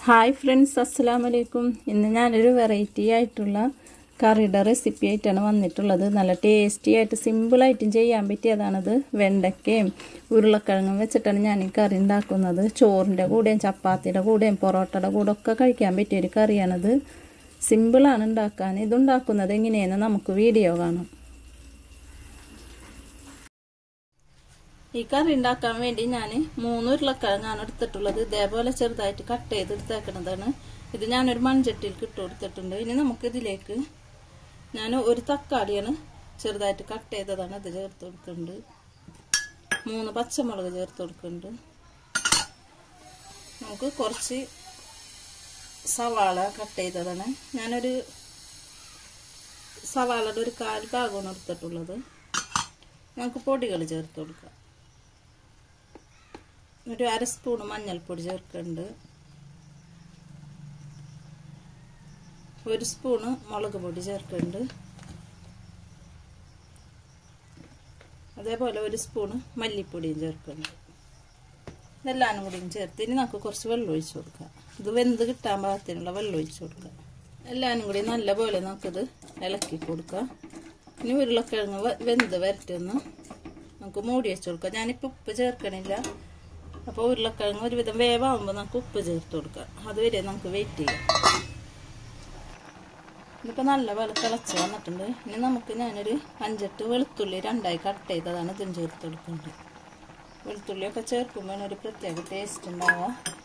hi friends അസ്സലാമു അലൈക്കും ഇന്ന് ഞാനൊരു വെറൈറ്റി ആയിട്ടുള്ള കറിയുടെ റെസിപ്പി ആയിട്ടാണ് വന്നിട്ടുള്ളത് നല്ല ടേസ്റ്റി ആയിട്ട് സിമ്പിളായിട്ടും ചെയ്യാൻ പറ്റിയതാണത് വെണ്ടയ്ക്കയും ഉരുളക്കിഴങ്ങും വെച്ചിട്ടാണ് ഞാൻ ഈ കറി ഉണ്ടാക്കുന്നത് ചോറിൻ്റെ കൂടെയും ചപ്പാത്തിയുടെ കൂടെയും പൊറോട്ടയുടെ കൂടെ ഒക്കെ കഴിക്കാൻ പറ്റിയൊരു കറിയാണത് സിമ്പിളാണ് ഉണ്ടാക്കാൻ ഇതുണ്ടാക്കുന്നത് എങ്ങനെയെന്ന് നമുക്ക് വീഡിയോ കാണാം ഈ കറി ഉണ്ടാക്കാൻ വേണ്ടി ഞാൻ മൂന്ന് ഉരുളക്കിഴങ്ങാണ് എടുത്തിട്ടുള്ളത് ഇതേപോലെ ചെറുതായിട്ട് കട്ട് ചെയ്ത് എടുത്തേക്കണതാണ് ഇത് ഞാനൊരു മൺചട്ടിയിൽ ഇട്ട് കൊടുത്തിട്ടുണ്ട് ഇനി നമുക്ക് ഇതിലേക്ക് ഞാൻ ഒരു തക്കാളിയാണ് ചെറുതായിട്ട് കട്ട് ചെയ്തതാണ് ഇത് ചേർത്ത് കൊടുക്കുന്നുണ്ട് മൂന്ന് പച്ചമുളക് ചേർത്ത് കൊടുക്കുന്നുണ്ട് നമുക്ക് കുറച്ച് സവാള കട്ട് ചെയ്തതാണ് ഞാനൊരു സവാളയുടെ ഒരു കാൽ ഭാഗമാണ് എടുത്തിട്ടുള്ളത് നമുക്ക് പൊടികൾ ചേർത്ത് കൊടുക്കാം ഒരു അര സ്പൂൺ മഞ്ഞൾപ്പൊടി ചേർക്കുന്നുണ്ട് ഒരു സ്പൂണ് മുളക് പൊടി ചേർക്കുന്നുണ്ട് അതേപോലെ ഒരു സ്പൂണ് മല്ലിപ്പൊടിയും ചേർക്കുന്നുണ്ട് ഇതെല്ലാം കൂടിയും ചേർത്ത് ഇനി നമുക്ക് കുറച്ച് വെള്ളം ഒഴിച്ചു കൊടുക്കാം ഇത് വെന്ത് കിട്ടാൻ പാകത്തിനുള്ള വെള്ളം ഒഴിച്ചു കൊടുക്കാം എല്ലാവരും കൂടി നല്ലപോലെ നമുക്കിത് ഇളക്കി കൊടുക്കാം ഇനി ഉരുളക്കിഴങ്ങ് വെന്ത് വരട്ടെന്ന് നമുക്ക് മൂടി വെച്ച് കൊടുക്കാം ഞാനിപ്പോൾ ഉപ്പ് ചേർക്കണില്ല അപ്പോൾ ഉരുളക്കിഴങ്ങ് ഒരുവിധം വേവാകുമ്പോൾ നമുക്ക് ഉപ്പ് ചേർത്ത് കൊടുക്കാം അതുവരെ നമുക്ക് വെയിറ്റ് ചെയ്യാം ഇതിപ്പോൾ നല്ല പോലെ തിളച്ച് വന്നിട്ടുണ്ട് ഇനി നമുക്ക് ഞാനൊരു അഞ്ചെട്ട് വെളുത്തുള്ളി രണ്ടായി കട്ട് ചെയ്തതാണ് ഇതും ചേർത്ത് കൊടുക്കുന്നത് വെളുത്തുള്ളിയൊക്കെ ചേർക്കുമ്പോൾ ഒരു പ്രത്യേക ടേസ്റ്റ് ഉണ്ടാവുക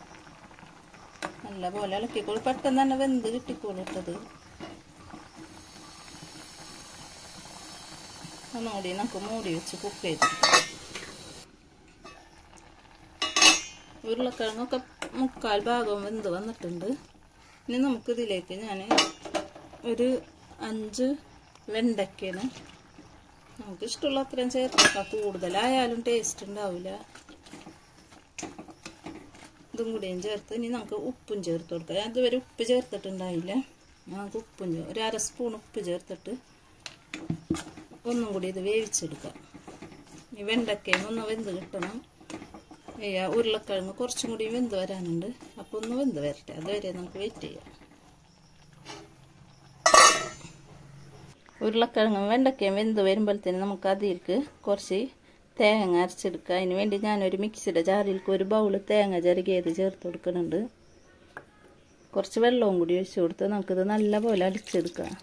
നല്ല പോലെ ഇളക്കിക്കോളൂ പെട്ടെന്ന് തന്നെ വെന്ത് കിട്ടിക്കോളിട്ടത് ഒന്നുകൂടി നമുക്ക് മൂടി വെച്ച് കുക്ക് ചെയ്തെടുക്കാം ഉരുളക്കിഴങ്ങൊക്കെ മുക്കാൽ ഭാഗം വെന്ത് വന്നിട്ടുണ്ട് ഇനി നമുക്കിതിലേക്ക് ഞാൻ ഒരു അഞ്ച് വെണ്ടയ്ക്കാണ് നമുക്ക് ഇഷ്ടമുള്ള അത്രയും ചേർത്തേക്കാം കൂടുതലായാലും ടേസ്റ്റ് ഉണ്ടാവില്ല ഇതും കൂടിയും ചേർത്ത് ഇനി നമുക്ക് ഉപ്പും ചേർത്ത് കൊടുക്കാം ഞാൻ ഇതുവരെ ഉപ്പ് ചേർത്തിട്ടുണ്ടായില്ല നമുക്ക് ഉപ്പും ഒരു അര സ്പൂൺ ഉപ്പ് ചേർത്തിട്ട് ഒന്നും കൂടി ഇത് വേവിച്ചെടുക്കാം ഈ വെണ്ടയ്ക്കയും ഒന്ന് വെന്ത് കിട്ടണം ഉരുളക്കിഴങ്ങ് കുറച്ചും കൂടി വെന്ത് വരാനുണ്ട് അപ്പോൾ ഒന്ന് വെന്ത് വരട്ടെ അതുവരെ നമുക്ക് വെയിറ്റ് ചെയ്യാം ഉരുളക്കിഴങ്ങും വെണ്ടയ്ക്കയും വെന്ത് വരുമ്പോഴത്തേന് നമുക്ക് അതിലേക്ക് കുറച്ച് തേങ്ങ അരച്ചെടുക്കുക അതിന് വേണ്ടി ഞാനൊരു മിക്സിയുടെ ജാറിലേക്ക് ഒരു ബൗൾ തേങ്ങ ചെറുകിയത് ചേർത്ത് കൊടുക്കുന്നുണ്ട് കുറച്ച് വെള്ളവും കൂടി ഒഴിച്ചു കൊടുത്ത് നമുക്കിത് നല്ലപോലെ അടിച്ചെടുക്കാം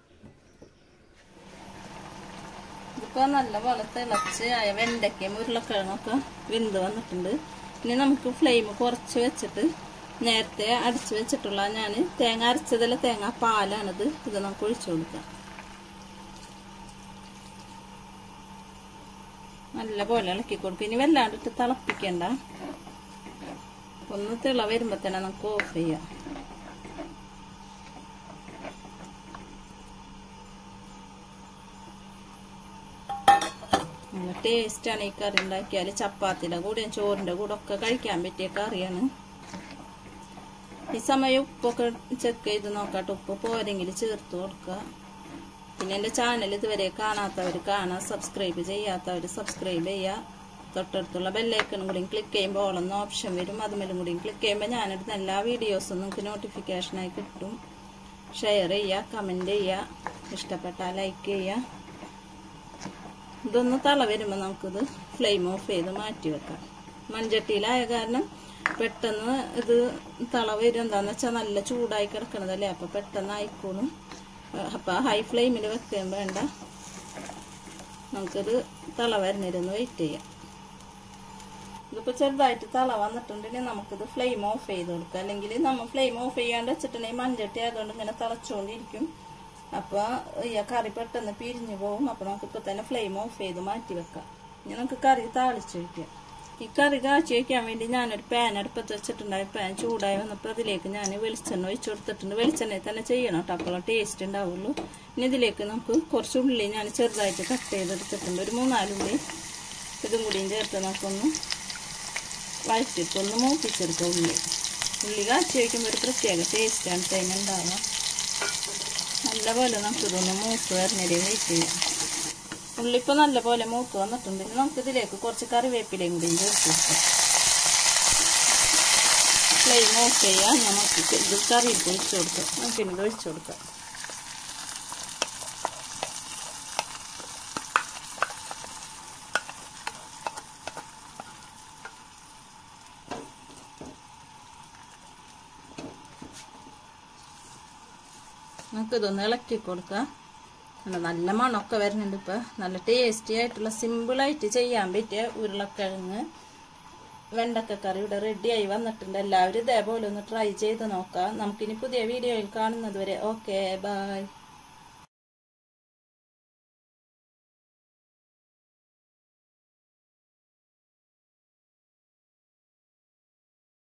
ഇതിപ്പോൾ നല്ലപോലെ തിളച്ച് ആയ വെണ്ടയ്ക്കയും ഉരുളക്കിഴങ്ങൊക്കെ വെന്ത് വന്നിട്ടുണ്ട് ഇനി നമുക്ക് ഫ്ലെയിം കുറച്ച് വെച്ചിട്ട് നേരത്തെ അടിച്ച് വെച്ചിട്ടുള്ള ഞാൻ തേങ്ങ അരച്ചതല്ല തേങ്ങ പാലാണിത് ഇത് നമുക്ക് ഒഴിച്ചു കൊടുക്കാം നല്ല പോലെ ഇളക്കി കൊടുക്കും ഇനി വല്ലാണ്ടിട്ട് തിളപ്പിക്കണ്ട ഒന്ന് തിള വരുമ്പോൾ തന്നെ നമുക്ക് ഓഫ് ചെയ്യാം നല്ല ടേസ്റ്റാണ് ഈ കറി ഉണ്ടാക്കിയാൽ ചപ്പാത്തിയുടെ കൂടെയും ചോറിൻ്റെ കൂടെ ഒക്കെ കഴിക്കാൻ പറ്റിയ കറിയാണ് ഈ സമയം ഉപ്പൊക്കെ ചെക്ക് ചെയ്ത് നോക്കാട്ടെ ഉപ്പ് പോരെങ്കിൽ ചേർത്ത് കൊടുക്കുക പിന്നെ എൻ്റെ ചാനൽ ഇതുവരെ കാണാത്തവർ കാണാം സബ്സ്ക്രൈബ് ചെയ്യാത്തവർ സബ്സ്ക്രൈബ് ചെയ്യുക തൊട്ടടുത്തുള്ള ബെല്ലൈക്കണും കൂടി ക്ലിക്ക് ചെയ്യുമ്പോൾ ഓളെന്ന ഓപ്ഷൻ വരും അതുമേലും കൂടി ക്ലിക്ക് ചെയ്യുമ്പോൾ ഞാനെടുത്ത എല്ലാ വീഡിയോസും നിങ്ങൾക്ക് നോട്ടിഫിക്കേഷനായി കിട്ടും ഷെയർ ചെയ്യുക കമൻറ്റ് ചെയ്യുക ഇഷ്ടപ്പെട്ടാൽ ലൈക്ക് ചെയ്യുക ഇതൊന്ന് തള വരുമ്പോൾ നമുക്കിത് ഫ്ലെയിം ഓഫ് ചെയ്ത് മാറ്റി വെക്കാം മൺചട്ടിയിലായ കാരണം പെട്ടെന്ന് ഇത് തള വരും എന്താന്ന് വെച്ചാൽ നല്ല ചൂടായി കിടക്കണതല്ലേ അപ്പോൾ പെട്ടെന്ന് ആയിക്കോളും അപ്പോൾ ഹൈ ഫ്ലെയിമിൽ വെക്കാൻ വേണ്ട നമുക്കിത് തള വരുന്നിരുന്ന് വെയിറ്റ് ചെയ്യാം ഇതിപ്പോൾ ചെറുതായിട്ട് തള വന്നിട്ടുണ്ടെങ്കിൽ നമുക്കിത് ഫ്ലെയിം ഓഫ് ചെയ്ത് കൊടുക്കാം അല്ലെങ്കിൽ നമ്മൾ ഫ്ലെയിം ഓഫ് ചെയ്യാണ്ട് വെച്ചിട്ടുണ്ടെങ്കിൽ മൺചട്ടി ആയതുകൊണ്ട് ഇങ്ങനെ തിളച്ചുകൊണ്ടിരിക്കും അപ്പോൾ ഈ കറി പെട്ടെന്ന് പിരിഞ്ഞു പോകും അപ്പോൾ നമുക്കിപ്പോൾ തന്നെ ഫ്ലെയിം ഓഫ് ചെയ്ത് മാറ്റി വെക്കാം ഇനി നമുക്ക് കറി താളിച്ച് വയ്ക്കാം ഈ കറി കാച്ചി വയ്ക്കാൻ വേണ്ടി ഞാനൊരു പാൻ അടുപ്പത്ത് വെച്ചിട്ടുണ്ടായി പാൻ ചൂടായി വന്നപ്പോൾ അതിലേക്ക് ഞാൻ വെളിച്ചെണ്ണ ഒഴിച്ചു കൊടുത്തിട്ടുണ്ട് വെളിച്ചെണ്ണയിൽ തന്നെ ചെയ്യണം കേട്ടോ അപ്പോൾ ടേസ്റ്റ് ഉണ്ടാവുള്ളൂ ഇനി ഇതിലേക്ക് നമുക്ക് കുറച്ച് ഉള്ളി ഞാൻ ചെറുതായിട്ട് കട്ട് ചെയ്തെടുത്തിട്ടുണ്ട് ഒരു മൂന്നാലുള്ളി ഇതും കൂടിയും ചേർത്ത് നമുക്കൊന്ന് വഴറ്റിട്ട് ഒന്ന് മൂപ്പിച്ചെടുക്കുക ഉള്ളി ഉള്ളി കാച്ചി വയ്ക്കുമ്പോൾ ഒരു പ്രത്യേക ടേസ്റ്റാണ് തേങ്ങ ഉണ്ടാവുക നല്ലപോലെ നമുക്കിതൊന്ന് മൂത്ത് വരുന്നവരെ വെയിറ്റ് ചെയ്യാം ഉള്ളിപ്പോൾ നല്ലപോലെ മൂത്ത് വന്നിട്ടുണ്ട് നമുക്കിതിലേക്ക് കുറച്ച് കറിവേപ്പിലയും കൂടി ചേർത്ത് കൊടുക്കാം ഫ്ലെയിം ഓഫ് ചെയ്യാം നമുക്ക് ഇത് കറിയിട്ട് ഒഴിച്ചു കൊടുക്കാം നമുക്കിനി ഇത് ഒഴിച്ചു കൊടുക്കാം നമുക്കിതൊന്ന് ഇളക്കി കൊടുക്കാം നല്ല നല്ല മണമൊക്കെ വരുന്നുണ്ട് ഇപ്പം നല്ല ടേസ്റ്റി ആയിട്ടുള്ള സിമ്പിളായിട്ട് ചെയ്യാൻ പറ്റിയ ഉരുളക്കിഴങ്ങ് വെണ്ടക്ക കറി ഇവിടെ റെഡിയായി വന്നിട്ടുണ്ട് എല്ലാവരും ഇതേപോലെ ഒന്ന് ട്രൈ ചെയ്ത് നോക്കാം നമുക്കിനി പുതിയ വീഡിയോയിൽ കാണുന്നത് വരെ ഓക്കെ ബൈ